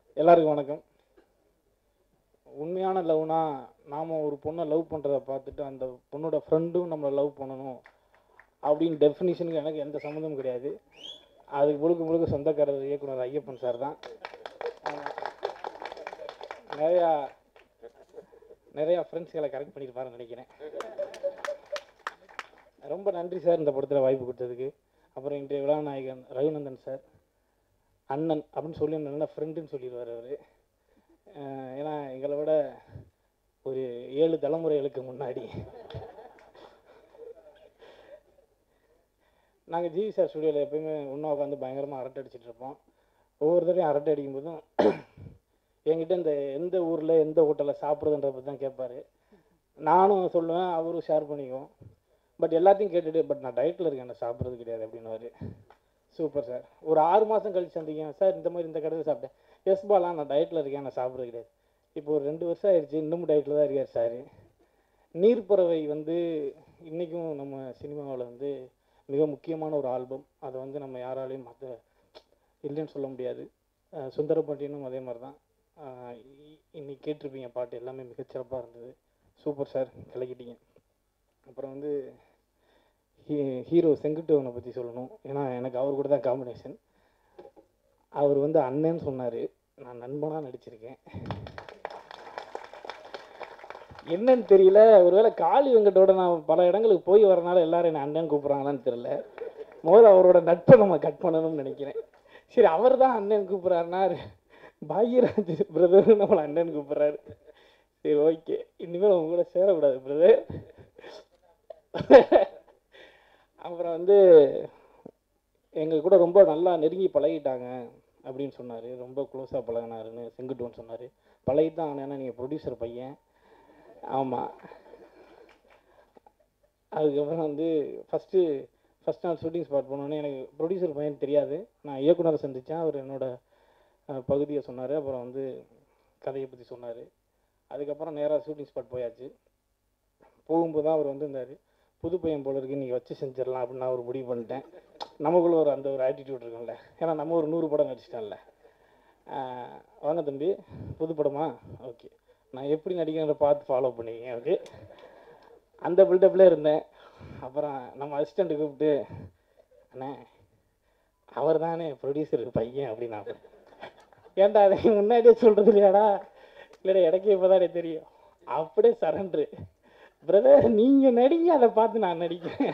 எல்லாருக்கும் வணக்கம் உண்மையான லவ்னா நாம் ஒரு பொண்ணை லவ் பண்ணுறத பார்த்துட்டு அந்த பொண்ணோட ஃப்ரெண்டும் நம்மளை லவ் பண்ணணும் அப்படின்னு டெஃபினிஷனுக்கு எனக்கு எந்த சம்மந்தமும் கிடையாது அதுக்கு முழுக்க முழுக்க சொந்தக்காரர் இயக்குனர் ஐயப்பன் சார் தான் ஆமா. நிறையா நிறையா ஃப்ரெண்ட்ஸ்களை கரெக்ட் பண்ணியிருப்பாருன்னு நினைக்கிறேன் ரொம்ப நன்றி சார் இந்த படத்தில் வாய்ப்பு கொடுத்ததுக்கு அப்புறம் இன்றைய விழாநாயகன் ரகுநந்தன் சார் அண்ணன் அப்படின்னு சொல்லி நல்ல ஃப்ரெண்டுன்னு சொல்லிடுவார் அவர் ஏன்னா எங்களை விட ஒரு ஏழு தலைமுறைகளுக்கு முன்னாடி நாங்கள் ஜிவி சார் ஸ்டுடியோவில் எப்பயுமே ஒன்றா உட்காந்து பயங்கரமாக அரட்டை அடிச்சிட்டு இருப்போம் ஒவ்வொரு தடவையும் அரட்டை அடிக்கும் போதும் என்கிட்ட இந்த எந்த ஊரில் எந்த ஹோட்டலில் சாப்பிட்றதுன்றத பற்றி தான் கேட்பாரு நானும் சொல்லுவேன் அவரும் ஷேர் பண்ணிக்குவோம் பட் எல்லாத்தையும் கேட்டுட்டு பட் நான் டயட்டில் இருக்கேன் என்ன சாப்பிட்றது கிடையாது அப்படின்னுவாரு சூப்பர் சார் ஒரு ஆறு மாதம் கழிச்சு சந்திக்கேன் சார் இந்த மாதிரி இந்த கடையில் சாப்பிட்டேன் எஸ் பாலா நான் டயட்டில் இருக்கேன் நான் சாப்பிட்றது கிடையாது இப்போ ஒரு ரெண்டு வருஷம் ஆயிடுச்சு இன்னும் டயட்டில் தான் இருக்கார் சார் நீர்ப்பறவை வந்து இன்றைக்கும் நம்ம சினிமாவில் வந்து மிக முக்கியமான ஒரு ஆல்பம் அதை வந்து நம்ம யாராலையும் மற்ற இல்லைன்னு சொல்ல முடியாது அஹ் சுந்தர பாண்டியனும் அதே மாதிரி தான் அஹ் இ- இன்னைக்கு கேட்டிருப்பீங்க பாட்டு எல்லாமே மிகச்சிறப்பாக இருந்தது சூப்பர் சார் கலக்கிட்டீங்க அப்புறம் வந்து ஹீ- ஹீரோ செங்குட்டுவனை பற்றி சொல்லணும் ஏன்னா எனக்கு அவர் கூட தான் காம்பினேஷன் அவர் வந்து அண்ணன்னு சொன்னார் நான் நண்பனாக நடிச்சிருக்கேன் என்னன்னு தெரியல ஒருவேளை காளி வெங்கட்டோட நான் பல இடங்களுக்கு போய் வரனால எல்லாரும் என்ன அண்ணன் கூப்பிட்றாங்களான்னு தெரியல முதல்ல அவரோட நட்பை நம்ம கட் பண்ணணும்னு நினைக்கிறேன் சரி அவர் தான் அண்ணன் கூப்பிட்றாருனா பாக்யராஜ் பிரதர் நம்மளை அண்ணன் கூப்பிட்றாரு சரி ஓகே இனிமேல் உங்க கூட சேரக்கூடாது பிரதர் அப்புறம் வந்து எங்கள் கூட ரொம்ப நல்லா நெருங்கி பழகிட்டாங்க அப்படின்னு சொன்னார் ரொம்ப க்ளோஸாக பழகினாருன்னு செங்குட்டுவன் சொன்னார் பழகி தான் ஆனால் நீங்கள் ப்ரொடியூசர் பையன் ஆமாம் அதுக்கப்புறம் வந்து ஃபஸ்ட்டு ஃபஸ்ட் நாள் ஷூட்டிங் ஸ்பாட் போனோடனே எனக்கு ப்ரொடியூசர் பையன் தெரியாது நான் இயக்குனரை சந்தித்தேன் அவர் என்னோட அஹ், பகுதியை சொன்னார் அப்புறம் வந்து கதையை பற்றி சொன்னார் அதுக்கப்புறம் நேராக ஷூட்டிங் ஸ்பாட் போயாச்சு போகும்போது தான் அவர் வந்து இருந்தார் புது பையன் போல இருக்கு நீங்கள் வச்சு செஞ்சிடலாம் அப்படின்னு நான் ஒரு முடிவு பண்ணிட்டேன் நமக்குள்ள ஒரு அந்த ஒரு ஆட்டிடியூட் இருக்கும்ல ஏன்னா நம்ம ஒரு நூறு படம் நடிச்சிட்டோம்ல ஆஹ் வாங்க தம்பி புது படமா ஓகே நான் எப்படி நடிக்கிறத பார்த்து ஃபாலோ பண்ணிக்கங்க ஓகே அந்த பில்டப்பில் இருந்தேன் அப்புறம் நம்ம அசிஸ்டண்ட்டு கூப்பிட்டு அண்ணே அவர் தானே ப்ரொடியூசர் பையன் அப்படின்னா ஏன்டா அதை முன்னாடியே சொல்கிறது இல்லையாடா இல்லைடா எனக்கே இப்போ தெரியும் அப்படியே சரண்ட்ரு பிரதர் நீங்கள் நடிங்க அதை பார்த்து நான் நடிக்கிறேன்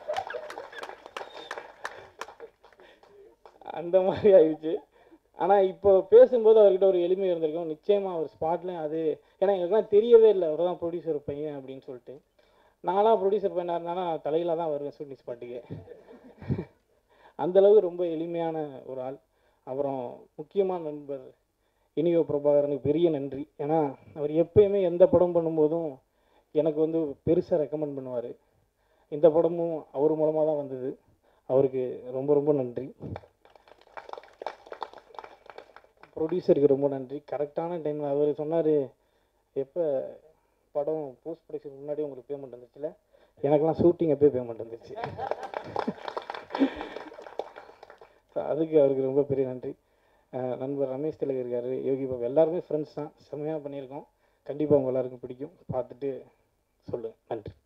அந்த மாதிரி ஆயிடுச்சு ஆனால் இப்போ பேசும்போது அவர்கிட்ட ஒரு எளிமை இருந்திருக்கும் நிச்சயமாக அவர் ஸ்பாட்லேயும் அது ஏன்னா எங்களுக்குலாம் தெரியவே இல்லை அவர் தான் ப்ரொடியூசர் பையன் அப்படின்னு சொல்லிட்டு நான்லாம் ப்ரொடியூசர் பையனாக இருந்தாலும் நான் தலையில் தான் வருவேன் ஷூட்டிங் ஸ்பாட்டுக்கு அந்தளவுக்கு ரொம்ப எளிமையான ஒரு ஆள் அப்புறம் முக்கியமான நண்பர் இனியோ பிரபாகரனுக்கு பெரிய நன்றி ஏன்னா அவர் எப்பயுமே எந்த படம் பண்ணும்போதும் எனக்கு வந்து பெருசாக ரெக்கமெண்ட் பண்ணுவார் இந்த படமும் அவர் மூலமாக தான் வந்தது அவருக்கு ரொம்ப ரொம்ப நன்றி ப்ரொடியூசருக்கு ரொம்ப நன்றி கரெக்டான டைமில் அவர் சொன்னார் எப்போ படம் போஸ்ட் ப்ரொடக்ஷன் முன்னாடி உங்களுக்கு பேமெண்ட் வந்துச்சுல எனக்கெல்லாம் ஷூட்டிங் எப்போ பேமெண்ட் வந்துச்சு So, அதுக்கு அவருக்கு ரொம்ப பெரிய நன்றி அஹ் நண்பர் ரமேஷ் திலகர் இருக்காரு யோகி பாபு எல்லாருமே ஃப்ரெண்ட்ஸ் தான் செம்மையாக பண்ணியிருக்கோம் கண்டிப்பாக உங்க எல்லாருக்கும் பிடிக்கும் பார்த்துட்டு சொல்லுங்கள் நன்றி